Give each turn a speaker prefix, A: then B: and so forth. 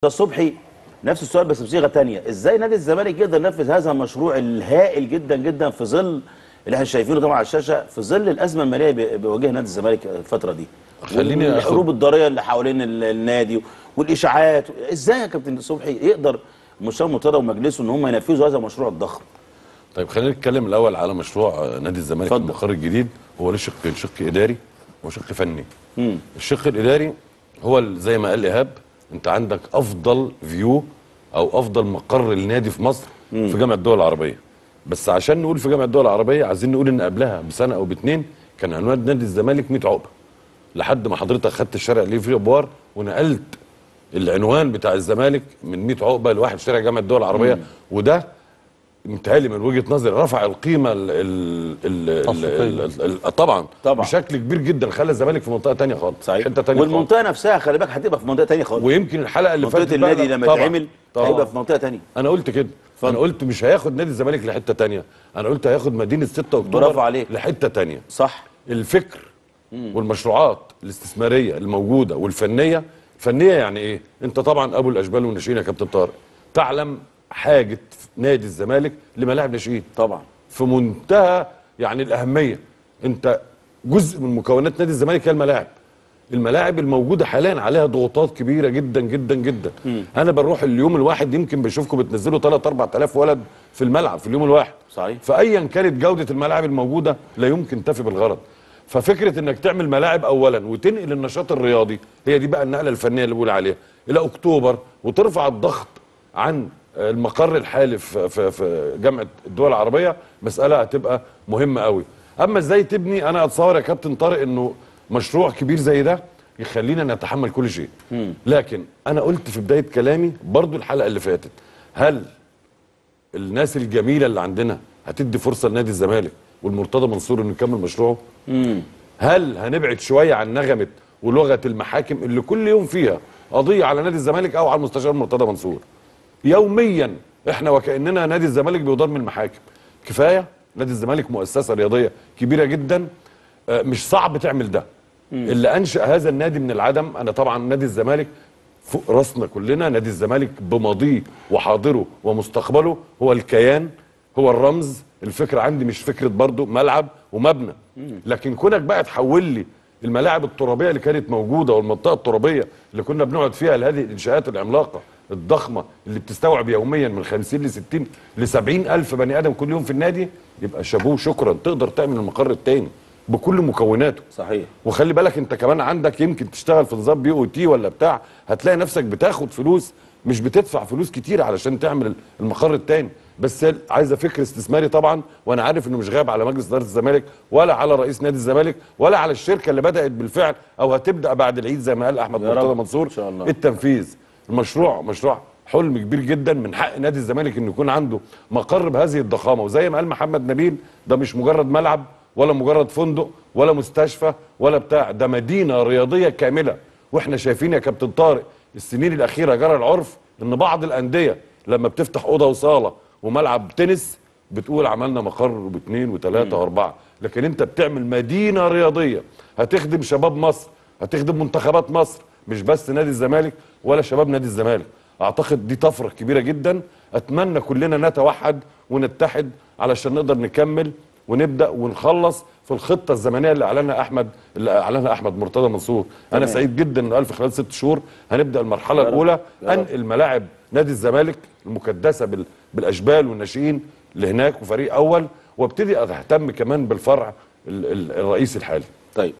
A: استاذ صبحي نفس السؤال بس بصيغه تانية ازاي نادي الزمالك يقدر ينفذ هذا المشروع الهائل جدا جدا في ظل اللي احنا شايفينه طبعا على الشاشه في ظل الازمه الماليه اللي بيواجهها نادي الزمالك الفتره دي
B: خليني آخد-
A: الحروب الضاريه اللي حوالين ال- النادي والاشاعات ازاي يا كابتن صبحي يقدر مستشار مرتضى ومجلسه ان هم ينفذوا هذا المشروع الضخم
B: طيب خلينا نتكلم الاول على مشروع آه، نادي الزمالك
A: اتفضل.
B: المقر الجديد هو له شق شق اداري وشق فني الشق الاداري هو ال- زي ما قال ايهاب انت عندك افضل فيو او افضل مقر للنادي في مصر في جامعه الدول العربيه بس عشان نقول في جامعه الدول العربيه عايزين نقول ان قبلها بسنه او باتنين كان عنوان نادي الزمالك 100 عقبه لحد ما حضرتك خدت الشارع اللي فيه ابوار ونقلت العنوان بتاع الزمالك من 100 عقبه لواحد شارع جامعه الدول العربيه وده متهيألي من وجهه نظري رفع القيمه ال ال ال ال ال ال طبعا
A: طبعا.
B: بشكل كبير جدا خلى الزمالك في منطقه تانية خالص
A: صحيح
B: حته تانية خالص.
A: والمنطقه نفسها خلي بالك هتبقى في منطقه تانية خالص
B: ويمكن الحلقه اللي فاتت
A: منطقه النادي
B: بقى-
A: لما
B: طبعاً.
A: يتعمل
B: طبعاً.
A: هيبقى في منطقه تانية
B: انا قلت كده
A: اتفضل.
B: انا قلت مش هياخد نادي الزمالك لحته تانية انا قلت هياخد مدينه 6 اكتوبر
A: برافو عليك.
B: لحته تانية
A: صح
B: الفكر والمشروعات الاستثماريه الموجوده والفنيه فنيه يعني ايه انت طبعا ابو الاشبال والناشئين يا كابتن طارق تعلم حاجه نادي الزمالك لملاعب ناشئين
A: طبعا
B: في منتهى يعني الاهميه انت جزء من مكونات نادي الزمالك هي الملاعب الملاعب الموجوده حاليا عليها ضغوطات كبيره جدا جدا جدا انا بروح اليوم الواحد يمكن بشوفكم بتنزلوا 3 4000 ولد في الملعب في اليوم الواحد
A: صحيح.
B: فايا كانت جوده الملاعب الموجوده لا يمكن تفي بالغرض ففكره انك تعمل ملاعب اولا وتنقل النشاط الرياضي هي دي بقى النقله الفنيه اللي بقول عليها الى اكتوبر وترفع الضغط عن المقر الحالي في في في جامعه الدول العربيه مساله هتبقى مهمه قوي اما ازاي تبني انا اتصور يا كابتن طارق انه مشروع كبير زي ده يخلينا نتحمل كل شيء لكن انا قلت في بدايه كلامي برضو الحلقه اللي فاتت هل الناس الجميله اللي عندنا هتدي فرصه لنادي الزمالك والمرتضى منصور انه يكمل مشروعه هل هنبعد شويه عن نغمه ولغه المحاكم اللي كل يوم فيها قضيه على نادي الزمالك او على المستشار مرتضى منصور يوميا احنا وكاننا نادي الزمالك بيدار من المحاكم كفايه نادي الزمالك مؤسسه رياضيه كبيره جدا آه، مش صعب تعمل ده اللي انشا هذا النادي من العدم انا طبعا نادي الزمالك فوق راسنا كلنا نادي الزمالك بماضيه وحاضره ومستقبله هو الكيان هو الرمز الفكره عندي مش فكره برضو ملعب ومبنى لكن كونك بقى تحول لي الملاعب الترابيه اللي كانت موجوده والمنطقه الترابيه اللي كنا بنقعد فيها لهذه الانشاءات العملاقه الضخمه اللي بتستوعب يوميا من 50 ل 60 ل 70 الف بني ادم كل يوم في النادي يبقى شابوه شكرا تقدر تعمل المقر التاني بكل مكوناته
A: صحيح
B: وخلي بالك انت كمان عندك يمكن تشتغل في نظام بي او تي ولا بتاع هتلاقي نفسك بتاخد فلوس مش بتدفع فلوس كتير علشان تعمل المقر التاني بس هي عايزه فكر استثماري طبعا وانا عارف انه مش غايب على مجلس اداره الزمالك ولا على رئيس نادي الزمالك ولا على الشركه اللي بدات بالفعل او هتبدا بعد العيد زي ما قال احمد
A: يا رب.
B: مرتضى منصور
A: إن شاء الله.
B: التنفيذ المشروع مشروع حلم كبير جدا من حق نادي الزمالك انه يكون عنده مقر بهذه الضخامه وزي ما قال محمد نبيل ده مش مجرد ملعب ولا مجرد فندق ولا مستشفى ولا بتاع ده مدينه رياضيه كامله واحنا شايفين يا كابتن طارق السنين الاخيره جرى العرف ان بعض الانديه لما بتفتح اوضه وصاله وملعب تنس بتقول عملنا مقر باثنين وثلاثه واربعه لكن انت بتعمل مدينه رياضيه هتخدم شباب مصر هتخدم منتخبات مصر مش بس نادي الزمالك ولا شباب نادي الزمالك اعتقد دي طفره كبيره جدا اتمنى كلنا نتوحد ونتحد علشان نقدر نكمل ونبدا ونخلص في الخطه الزمنيه اللي اعلنها احمد اللي اعلنها احمد مرتضى منصور انا
A: تمام.
B: سعيد جدا ان قال في خلال ست شهور هنبدا المرحله
A: رب.
B: الاولى
A: يا رب.
B: انقل ملاعب نادي الزمالك المكدسه بال- بالاشبال والناشئين لهناك وفريق اول وابتدي اهتم كمان بالفرع ال- ال- الرئيسي الحالي
A: طيب